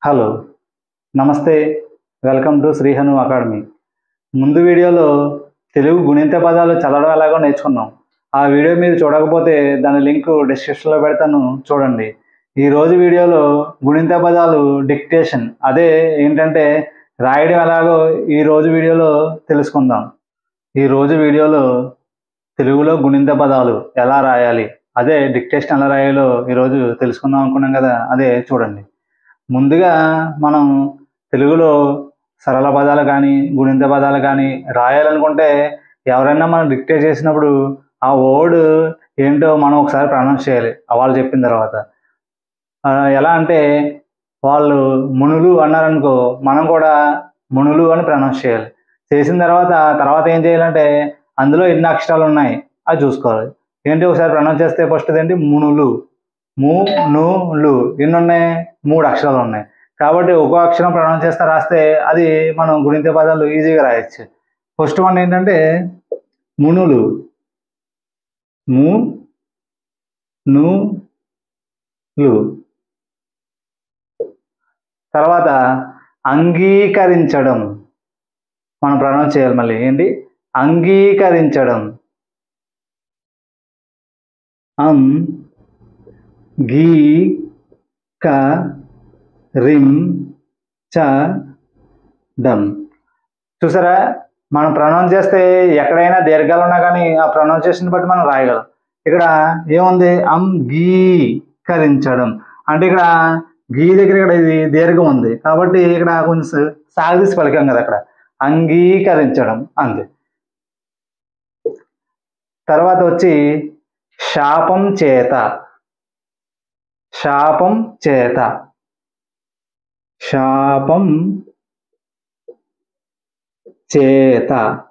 hello నమస్తే welcome to శ్రీహను academy ముందు వీడియోలో తెలుగు గుణింత పదాలు చదవడం ఎలాగో నేర్చుకున్నాం ఆ వీడియో మీరు చూడకపోతే దాని లింక్ డిస్క్రిప్షన్లో పెడతాను చూడండి ఈ రోజు వీడియోలో గుణింత పదాలు డిక్టేషన్ అదే ఏంటంటే రాయడం ఎలాగో ఈ రోజు వీడియోలో తెలుసుకుందాం ఈ రోజు వీడియోలో తెలుగులో గుణింత పదాలు ఎలా రాయాలి అదే డిక్టేషన్ ఎలా రాయాలో ఈరోజు తెలుసుకుందాం అనుకున్నాం కదా అదే చూడండి ముందుగా మనం తెలుగులో సరళ పదాలు కానీ గుణింత పదాలు కానీ రాయాలనుకుంటే ఎవరైనా మనం డిక్టేట్ చేసినప్పుడు ఆ వర్డ్ ఏంటో మనం ఒకసారి ప్రొనౌన్స్ చేయాలి వాళ్ళు చెప్పిన తర్వాత ఆ, ఎలా అంటే వాళ్ళు మునులు అన్నారనుకో మనం కూడా మునులు అని ప్రొనౌన్స్ చేయాలి చేసిన తర్వాత తర్వాత ఏం చేయాలంటే అందులో ఎన్ని అక్షరాలు ఉన్నాయి అది చూసుకోవాలి ఏంటి ఒకసారి ప్రొనౌన్స్ చేస్తే ఫస్ట్ ఏంటి మునులు ము ను లు ఎన్ని ఉన్నాయి మూడు అక్షరాలు ఉన్నాయి కాబట్టి ఒక్కో అక్షరం ప్రొనౌన్స్ చేస్తే రాస్తే అది మనం గుణింత పదాలు ఈజీగా రాయొచ్చు ఫస్ట్ వన్ ఏంటంటే మునులు ము ను లు తర్వాత అంగీకరించడం మనం ప్రొనౌన్స్ చేయాలి మళ్ళీ ఏంటి అంగీకరించడం అం గీ క రిం చ డం చూసారా మనం ప్రొనౌన్స్ చేస్తే ఎక్కడైనా దీర్ఘాలు ఉన్నా కానీ ఆ ప్రొనౌన్సియేషన్ బట్టి మనం రాయగలం ఇక్కడ ఏముంది అంగీకరించడం అంటే ఇక్కడ గీ దగ్గర ఇక్కడ ఇది దీర్ఘం ఉంది కాబట్టి ఇక్కడ కొంచెం సాగదీసి పలికాం కదా అక్కడ అంగీకరించడం అంతే తర్వాత వచ్చి శాపం చేత శాపం చేత శాపం చేత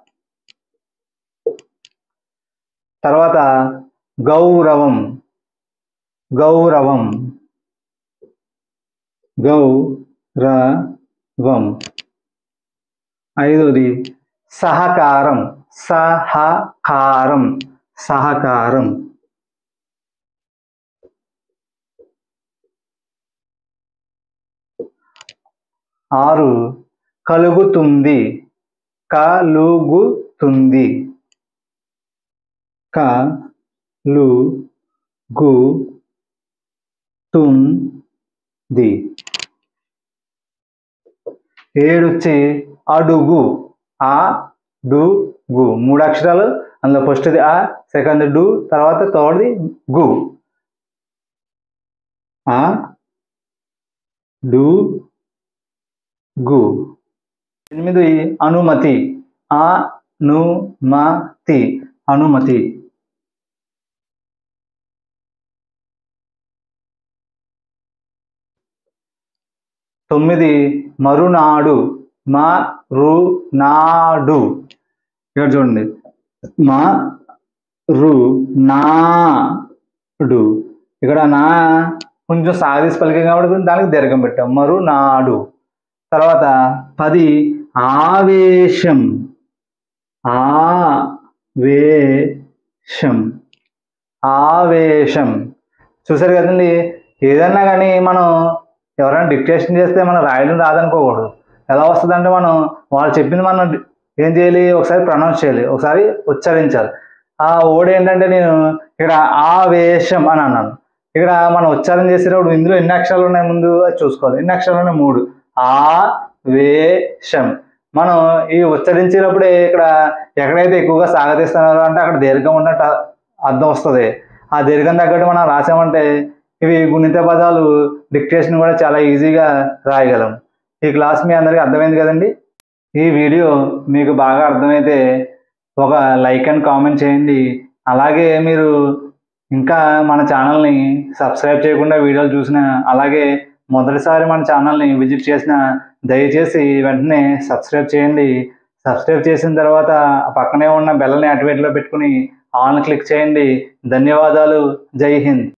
తర్వాత గౌరవం గౌరవం గౌరవం ఐదోది సహకారం సహకారం సహకారం ఆరు కలుగుతుంది కలుగుతుంది క లు గు తుంది ఏడు వచ్చి అడుగు ఆ డు గు మూడు అక్షరాలు అందులో ఫస్ట్ది ఆ సెకండ్ డు తర్వాత థర్డ్ది గు ఆ డు గు ఎనిమిది అనుమతి ఆ ను మ తి అనుమతి తొమ్మిది మరునాడు మ రు నాడు ఇక్కడ చూడండి మ రు నాడు ఇక్కడ నా కొంచెం సాగదీసి పలికాం కాబట్టి దానికి దీర్ఘం పెట్టాం మరునాడు తర్వాత పది ఆవేశం ఆవేశం ఆవేశం చూసారు కదండి ఏదన్నా కానీ మనం ఎవరైనా డిక్టేషన్ చేస్తే మనం రాయడం రాదనుకోకూడదు ఎలా వస్తుందంటే మనం వాళ్ళు చెప్పింది మనం డి- ఏం చేయాలి ఒకసారి ప్రొనౌన్స్ చేయాలి ఒకసారి ఉచ్చరించాలి ఆ ఓడి ఏంటంటే నేను ఇక్కడ ఆవేశం అని అన్నాను ఇక్కడ మనం ఉచ్చారణ చేసేటప్పుడు ఇందులో ఎన్ని అక్షరాలు ఉన్నాయి ముందు అది చూసుకోవాలి ఎన్ని అక్షరాలు ఉన్నాయి మూడు ఆ వేషం మనం ఈ ఉచ్చరించేటప్పుడే ఇక్కడ ఎక్కడైతే ఎక్కువగా సాగతీస్తున్నారో అంటే అక్కడ దీర్ఘం ఉన్నట్టు అ- అర్థం వస్తుంది ఆ దీర్ఘం తగ్గట్టు మనం రాసామంటే ఇవి గుణిత పదాలు డిక్టేషన్ కూడా చాలా ఈజీగా రాయగలం ఈ క్లాస్ మీ అందరికీ అర్థమైంది కదండి ఈ వీడియో మీకు బాగా అర్థమైతే ఒక లైక్ అండ్ కామెంట్ చేయండి అలాగే మీరు ఇంకా మన ఛానల్ని సబ్స్క్రైబ్ చేయకుండా వీడియోలు చూసిన అలాగే మొదటిసారి మన ఛానల్ని విజిట్ చేసిన దయచేసి వెంటనే సబ్స్క్రైబ్ చేయండి సబ్స్క్రైబ్ చేసిన తర్వాత ఆ పక్కనే ఉన్న బెల్లని యాక్టివేట్లో పెట్టుకుని ఆన్ క్లిక్ చేయండి ధన్యవాదాలు జై హింద్